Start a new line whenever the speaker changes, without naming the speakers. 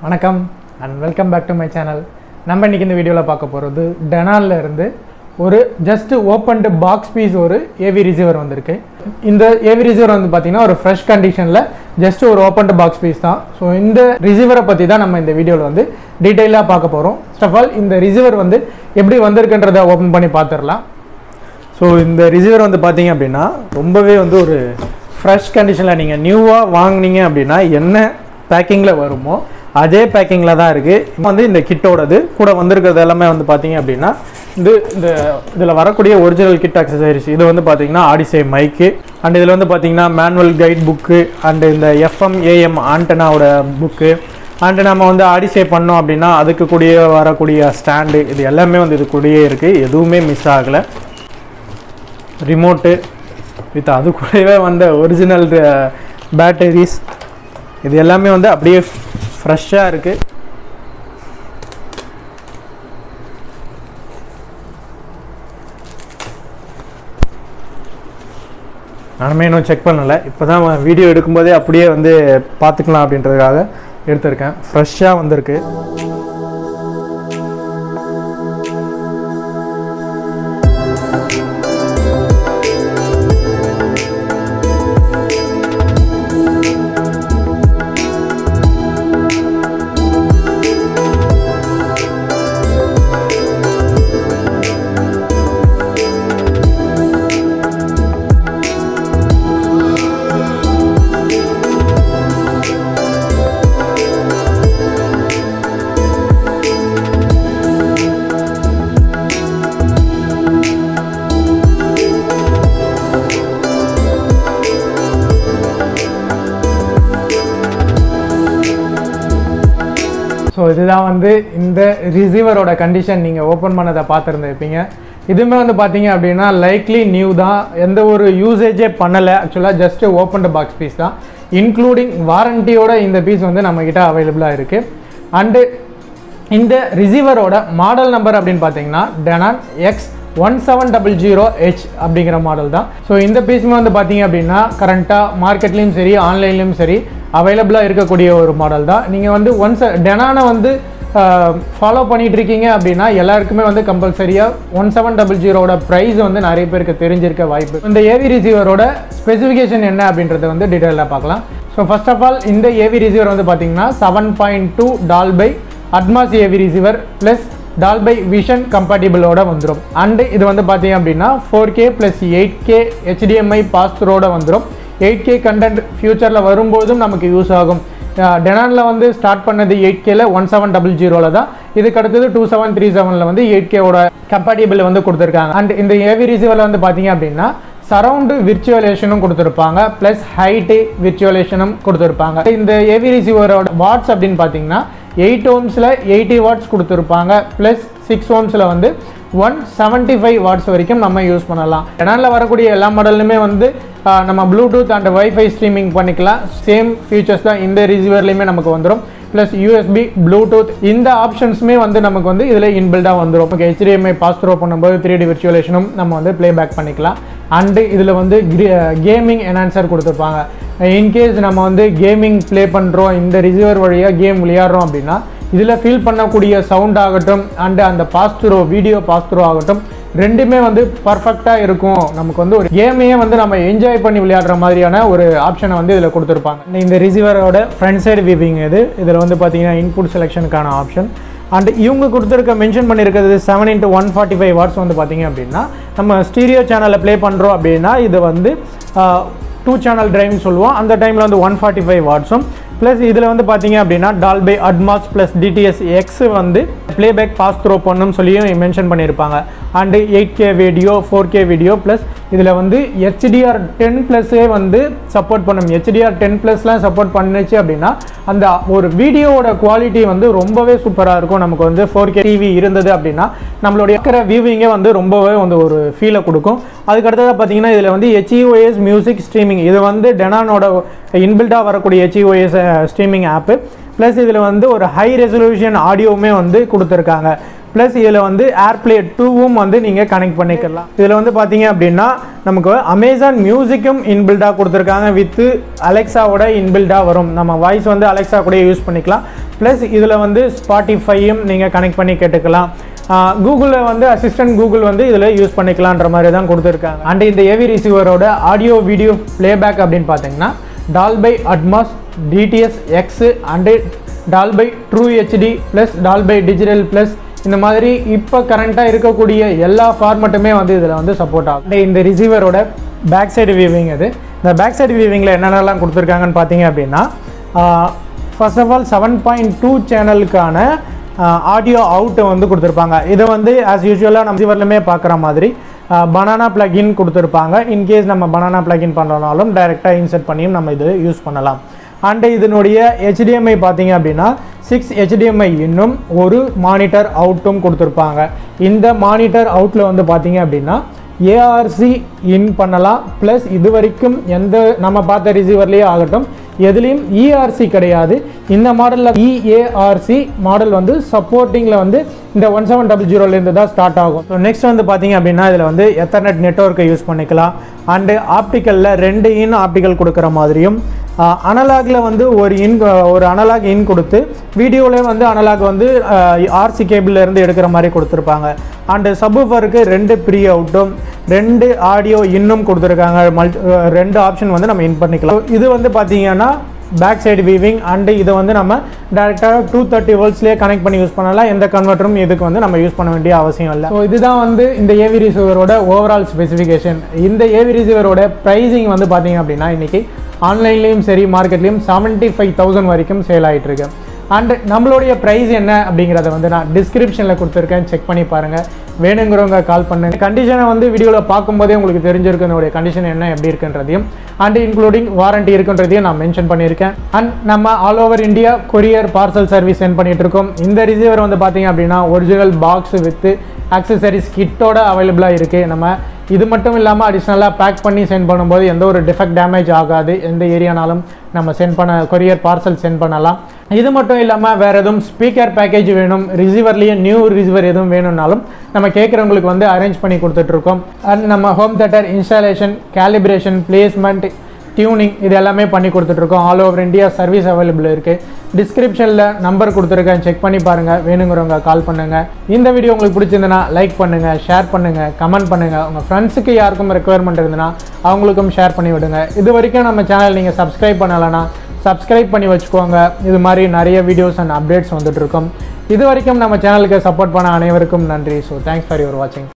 வணக்கம் and welcome back to my channel நம்ம இன்னைக்கு இந்த வீடியோவில் பார்க்க போகிறது டெனால்ல இருந்து ஒரு ஜஸ்ட் ஓப்பன்டு பாக்ஸ் பீஸ் ஒரு ஏவி ரிசீவர் வந்திருக்கு இந்த ஏவி ரிசீவர் வந்து பார்த்தீங்கன்னா ஒரு ஃப்ரெஷ் கண்டிஷனில் ஜஸ்ட் ஒரு ஓப்பன்டு பாக்ஸ் பீஸ் தான் ஸோ இந்த ரிசீவரை பற்றி தான் நம்ம இந்த வீடியோவில் வந்து டீட்டெயிலாக பார்க்க போகிறோம் ஃபர்ஸ்ட் ஆஃப் ஆல் இந்த ரிசீவர் வந்து எப்படி வந்திருக்குன்றதை ஓப்பன் பண்ணி பார்த்துடலாம் ஸோ இந்த ரிசீவர் வந்து பார்த்தீங்க அப்படின்னா ரொம்பவே வந்து ஒரு ஃப்ரெஷ் கண்டிஷனில் நீங்கள் நியூவாக வாங்குனீங்க அப்படின்னா என்ன பேக்கிங்கில் வருமோ அதே பேக்கிங்கில் தான் இருக்குது வந்து இந்த கிட்டோடது கூட வந்திருக்கிறது எல்லாமே வந்து பார்த்தீங்க அப்படின்னா இது இந்த இதில் வரக்கூடிய ஒரிஜினல் கிட் அக்சசரிஸ் இது வந்து பார்த்தீங்கன்னா ஆடிசே மைக்கு அண்ட் இதில் வந்து பார்த்தீங்கன்னா மேனுவல் கைட் புக்கு அண்ட் இந்த எஃப்எம் ஏஎம் ஆண்டனாவோட புக்கு அண்ட் நம்ம வந்து ஆடிசே பண்ணோம் அப்படின்னா அதுக்கு கூடிய வரக்கூடிய ஸ்டாண்டு இது எல்லாமே வந்து இது கூடயே இருக்குது எதுவுமே மிஸ் ஆகலை ரிமோட்டு வித் அது கூடவே வந்த ஒரிஜினல் பேட்டரிஸ் இது எல்லாமே வந்து அப்படியே ஃப்ரெஷ்ஷாக இருக்குது நானுமே இன்னும் செக் பண்ணலை இப்போ தான் வீடியோ எடுக்கும்போதே அப்படியே வந்து பார்த்துக்கலாம் அப்படின்றதுக்காக எடுத்திருக்கேன் ஃப்ரெஷ்ஷாக வந்திருக்கு ஸோ இதுதான் வந்து இந்த ரிசீவரோட கண்டிஷன் நீங்கள் ஓப்பன் பண்ணதை பார்த்துருந்துருப்பீங்க இதுவுமே வந்து பார்த்தீங்க அப்படின்னா லைக்லி நியூ தான் எந்த ஒரு யூசேஜே பண்ணலை ஆக்சுவலாக ஜஸ்ட் ஓப்பன் பாக்ஸ் பீஸ் தான் இன்க்ளூடிங் வாரண்டியோட இந்த பீஸ் வந்து நம்மக்கிட்ட அவைலபிளாக இருக்குது அண்டு இந்த ரிசீவரோட மாடல் நம்பர் அப்படின்னு பார்த்தீங்கன்னா Denon X one seven double zero H அப்படிங்கிற மாடல் தான் ஸோ இந்த பீஸுமே வந்து பார்த்தீங்க அப்படின்னா கரண்ட்டாக மார்க்கெட்லேயும் சரி ஆன்லைன்லேயும் சரி அவைலபிளாக இருக்கக்கூடிய ஒரு மாடல் தான் நீங்கள் வந்து ஒன்ஸ் டெனானை வந்து ஃபாலோ பண்ணிட்டு இருக்கீங்க அப்படின்னா எல்லாருக்குமே வந்து கம்பல்சரியாக ஒன் செவன் டபுள் ஜீரோட ப்ரைஸ் வந்து நிறைய பேருக்கு தெரிஞ்சிருக்க வாய்ப்பு இந்த ஏவி ரிசீவரோட ஸ்பெசிஃபிகேஷன் என்ன அப்படின்றத வந்து டீட்டெயிலாக பார்க்கலாம் ஸோ ஃபர்ஸ்ட் ஆஃப் ஆல் இந்த ஏவி ரிசீவர் வந்து பார்த்தீங்கன்னா seven point two Dolby Atmos AV receiver plus Dolby vision கம்பேட்டிபிளோட வந்துடும் அண்டு இது வந்து பார்த்தீங்க அப்படின்னா four K plus eight K HDMI பாஸ்தரோட வந்துடும் எயிட் கே கண்டென்ட் ஃபியூச்சரில் வரும்போதும் நமக்கு யூஸ் ஆகும் டெனானில் வந்து ஸ்டார்ட் பண்ணது எயிட் கேல ஒன் செவன் டபுள் ஜீரோவில் தான் இதுக்கு அடுத்தது டூ செவன் த்ரீ செவனில் வந்து எயிட் கேவோட கம்பேட்டிபிள் வந்து கொடுத்துருக்காங்க அண்ட் இந்த ஏவி ரிசீவரில் வந்து பார்த்தீங்க அப்படின்னா சரவுண்டு விர்ச்சுவலேஷனும் கொடுத்துருப்பாங்க ப்ளஸ் ஹைட்டு விர்ச்சுவலேஷனும் கொடுத்துருப்பாங்க இந்த ஏவி ரிசீவரோட வாட்ஸ் அப்படின்னு பார்த்தீங்கன்னா எயிட் ஓம்ஸில் எயிட்டி வாட்ஸ் கொடுத்துருப்பாங்க ப்ளஸ் சிக்ஸ் ஓம்ஸில் வந்து ஒன் செவன்ட்டி ஃபைவ் வாட்ஸ் வரைக்கும் நம்ம யூஸ் பண்ணலாம் டெனாலில் வரக்கூடிய எல்லா மாடல்லுமே வந்து ஆஹ், நம்ம ப்ளூடூத் அண்ட் வைஃபை ஸ்ட்ரீமிங் பண்ணிக்கலாம் சேம் ஃபீச்சர்ஸ் தான் இந்த ரிசீவர்லேயுமே நமக்கு வந்துடும் ப்ளஸ் யூஎஸ்பி ப்ளூடூத் இந்த ஆப்ஷன்ஸுமே வந்து நமக்கு வந்து இதில் இன்பில்டாக வந்துடும் ஓகே ஹெச்டிஎம்ஐ பாஸ் த்ரோ பண்ணும்போது த்ரீ டி விர்ச்சுவலேஷனும் நம்ம வந்து ப்ளே பேக் பண்ணிக்கலாம் அண்டு இதில் வந்து கேமிங் என்ஹான்சர் கொடுத்துருப்பாங்க இன்கேஸ் நம்ம வந்து கேமிங் ப்ளே பண்ணுறோம் இந்த ரிசீவர் வழியாக கேம் விளையாடுறோம் அப்படின்னா இதில் ஃபீல் பண்ணக்கூடிய சவுண்ட் ஆகட்டும் அண்டு அந்த பாஸ்துரோ வீடியோ பாஸ்துரோ ஆகட்டும் ரெண்டுமே வந்து பர்ஃபெக்டாக இருக்கும் நமக்கு வந்து ஒரு கேமையே வந்து நம்ம என்ஜாய் பண்ணி விளையாடுற மாதிரியான ஒரு ஆப்ஷனை வந்து இதில் கொடுத்துருப்பாங்க இந்த ரிசீவரோட ஃப்ரண்ட் சைடு விவிங் இது இதில் வந்து பார்த்தீங்கன்னா இன்புட் செலெக்ஷனுக்கான ஆப்ஷன் அண்ட் இவங்க கொடுத்துருக்க மென்ஷன் பண்ணியிருக்கிறது seven into one forty five watts வந்து பார்த்தீங்க அப்படின்னா நம்ம ஸ்டீரியோ சேனலில் ப்ளே பண்ணுறோம் அப்படின்னா இது வந்து டூ சேனல் டிரைவ்னு சொல்லுவோம் அந்த டைமில் வந்து ஒன் ஃபார்ட்டி ஃபைவ் வாட்ஸும் ப்ளஸ் இதில் வந்து பார்த்தீங்க அப்படின்னா Dolby Atmos plus DTS X வந்து ப்ளேபேக் பாஸ் த்ரோ பண்ணும் சொல்லியும் மென்ஷன் பண்ணியிருப்பாங்க and eight K video four K video plus இதில் வந்து ஹெச்டிஆர் டென் ப்ளஸ்ஸே வந்து சப்போர்ட் பண்ணும் ஹெச்டிஆர் டென் ப்ளஸ்லாம் சப்போர்ட் பண்ணுச்சு அப்படின்னா அந்த ஒரு வீடியோவோட குவாலிட்டி வந்து ரொம்பவே சூப்பராக இருக்கும் நமக்கு வந்து ஃபோர் கே டிவி இருந்தது அப்படின்னா நம்மளுடைய இருக்கிற வியூவிங்கே வந்து ரொம்பவே வந்து ஒரு ஃபீலை கொடுக்கும் அதுக்கு அடுத்ததாக பார்த்தீங்கன்னா இதில் வந்து ஹெச்இஓஎஸ் மியூசிக் ஸ்ட்ரீமிங் இது வந்து டெனானோட இன்பில்டாக வரக்கூடிய ஹெச்இஓஎஸ் ஸ்ட்ரீமிங் ஆப்பு ப்ளஸ் இதில் வந்து ஒரு ஹை ரெசல்யூஷன் ஆடியோவுமே வந்து கொடுத்துருக்காங்க ப்ளஸ் இதில் வந்து ஏர்ப்ளே டூவும் வந்து நீங்கள் கனெக்ட் பண்ணிக்கலாம் இதில் வந்து பார்த்தீங்க அப்படின்னா நமக்கு அமேசான் மியூசிக்கும் இன்பில்டாக கொடுத்துருக்காங்க வித்து அலெக்ஸாவோட இன்பில்டாக வரும் நம்ம வாய்ஸ் வந்து அலெக்ஸா கூட யூஸ் பண்ணிக்கலாம் ப்ளஸ் இதில் வந்து ஸ்பாட்டிஃபையும் நீங்கள் கனெக்ட் பண்ணி கேட்டுக்கலாம் கூகுளில் வந்து அசிஸ்டன்ட் கூகுள் வந்து இதில் யூஸ் பண்ணிக்கலான்ற மாதிரி தான் கொடுத்துருக்காங்க அண்ட் இந்த ஏவி ரிசீவரோட ஆடியோ வீடியோ ப்ளேபேக் அப்படின்னு பார்த்தீங்கன்னா Dolby Atmos DTS X and Dolby true HD plus Dolby digital plus இந்த மாதிரி இப்போ கரண்ட்டாக இருக்கக்கூடிய எல்லா ஃபார்மட்டுமே வந்து இதில் வந்து சப்போர்ட் ஆகும் And இந்த ரிசீவரோட பேக் சைடு வியூவிங் இது இந்த பேக் சைடு வியூவிங்கில் என்னென்னலாம் கொடுத்துருக்காங்கன்னு பார்த்தீங்க அப்படின்னா first of all seven point two சேனலுக்கான ஆடியோ அவுட்டை வந்து கொடுத்துருப்பாங்க இதை வந்து ஆஸ் யூஸ்வலாக நம்ம ரிசீவர்லையுமே பார்க்குற மாதிரி பனானா பிளக்இன் கொடுத்துருப்பாங்க இன்கேஸ் நம்ம பனானா பிளக்இன் பண்ணுறனாலும் டைரெக்டாக இன்சர்ட் பண்ணியும் நம்ம இது யூஸ் பண்ணலாம் அண்டு இதனுடைய HDMI பார்த்தீங்க அப்படின்னா சிக்ஸ் HDMI இன்னும் ஒரு மானிட்டர் அவுட்டும் கொடுத்துருப்பாங்க இந்த மானிட்டர் அவுட்டில் வந்து பார்த்தீங்க அப்படின்னா ஏஆர்சி இன் பண்ணலாம் ப்ளஸ் இது வரைக்கும் எந்த நம்ம பார்த்த ரிசீவர்லேயே ஆகட்டும் எதுலேயும் இஆர்சி கிடையாது இந்த மாடலில் இஏஆர்சி மாடல் வந்து சப்போர்ட்டிங்கில் வந்து இந்த ஒன் செவன் டபுள் ஜீரோலேருந்து தான் ஸ்டார்ட் ஆகும் ஸோ நெக்ஸ்ட் வந்து பார்த்தீங்க அப்படின்னா இதில் வந்து எத்தர்நெட் நெட்ஒர்க்கை யூஸ் பண்ணிக்கலாம் அண்டு ஆப்டிக்கலில் ரெண்டு இன் ஆப்டிக்கல் கொடுக்குற மாதிரியும் அனலாகில் வந்து ஒரு இன் ஒரு அனலாக் இன் கொடுத்து வீடியோவில் வந்து அனலாக் வந்து ஆர்சி இருந்து எடுக்கிற மாதிரி கொடுத்துருப்பாங்க அண்டு சப்வூஃபருக்கு ரெண்டு ப்ரீ அவுட்டும் ரெண்டு ஆடியோ இன்னும் கொடுத்துருக்காங்க மல்டி ரெண்டு ஆப்ஷன் வந்து நம்ம இன் பண்ணிக்கலாம் இது வந்து பார்த்தீங்கன்னா பேக் சைடு வீவிங் அண்டு இதை வந்து நம்ம டேரெக்டாக டூ தேர்ட்டி வோல்ட்ஸ்லேயே கனெக்ட் பண்ணி யூஸ் பண்ணலாம் எந்த கன்வெர்ட்டரும் இதுக்கு வந்து நம்ம யூஸ் பண்ண வேண்டிய அவசியம் இல்லை ஸோ இதுதான் வந்து இந்த ஏவி ரிசீவரோட ஓவரால் ஸ்பெசிஃபிகேஷன் இந்த ஏவி ரிசீவரோட ப்ரைஸிங் வந்து பார்த்தீங்க அப்படின்னா இன்றைக்கி ஆன்லைன்லேயும் சரி மார்க்கெட்லேயும் செவன்ட்டி ஃபைவ் தௌசண்ட் வரைக்கும் சேல் ஆகிட்டு இருக்கு அண்ட் நம்மளுடைய ப்ரைஸ் என்ன அப்படிங்கிறத வந்து நான் டிஸ்கிரிப்ஷனில் கொடுத்துருக்கேன் செக் பண்ணி பாருங்கள் வேணுங்கிறவங்க கால் பண்ணுங்க கண்டிஷனை வந்து வீடியோவில் பார்க்கும்போதே உங்களுக்கு தெரிஞ்சிருக்கு என்னுடைய கண்டிஷன் என்ன எப்படி இருக்குன்றதையும் அண்ட் இன்க்ளூடிங் வாரண்டி இருக்குன்றதையும் நான் மென்ஷன் பண்ணியிருக்கேன் அண்ட் நம்ம all over India courier parcel service sent பண்ணிட்டு இருக்கோம் இந்த ரிசீவர் வந்து பார்த்தீங்க அப்படின்னா ஒரிஜினல் பாக்ஸ் வித்து ஆக்சசரிஸ் கிட்டோட அவைலபிளாக இருக்குது நம்ம இது மட்டும் இல்லாமல் அடிஷ்னலாக பேக் பண்ணி சென்ட் பண்ணும்போது எந்த ஒரு டிஃபெக்ட் டேமேஜ் ஆகாது எந்த ஏரியானாலும் நம்ம சென்ட் பண்ண கொரியர் பார்சல் சென்ட் பண்ணலாம் இது மட்டும் இல்லாமல் வேறு எதுவும் ஸ்பீக்கர் பேக்கேஜ் வேணும் ரிசீவர்லேயே நியூ ரிசீவர் எதுவும் வேணும்னாலும் நம்ம கேட்குறவங்களுக்கு வந்து அரேஞ்ச் பண்ணி கொடுத்துட்ருக்கோம் அண்ட் நம்ம home theatre installation calibration placement tuning இது எல்லாமே பண்ணி கொடுத்துட்ருக்கோம் all over India service available இருக்குது டிஸ்கிரிப்ஷனில் நம்பர் கொடுத்துருக்கேன் செக் பண்ணி பாருங்கள் வேணுங்கிறவங்க கால் பண்ணுங்கள் இந்த வீடியோ உங்களுக்கு பிடிச்சிருந்தனா லைக் பண்ணுங்கள் ஷேர் பண்ணுங்கள் கமெண்ட் பண்ணுங்கள் உங்கள் ஃப்ரெண்ட்ஸுக்கு யாருக்கும் ரெக்குவயர்மெண்ட் இருந்ததுன்னா அவங்களுக்கும் ஷேர் பண்ணி விடுங்க இது வரைக்கும் நம்ம சேனல் நீங்கள் சப்ஸ்கிரைப் பண்ணலைன்னா சப்ஸ்கிரைப் பண்ணி வச்சுக்கோங்க இது மாதிரி நிறைய வீடியோஸ் அண்ட் அப்டேட்ஸ் வந்துட்டு இருக்கும் இது வரைக்கும் நம்ம சேனலுக்கு சப்போர்ட் பண்ண அனைவருக்கும் நன்றி ஸோ தேங்க்ஸ் ஃபார் யுவர் வாட்சிங்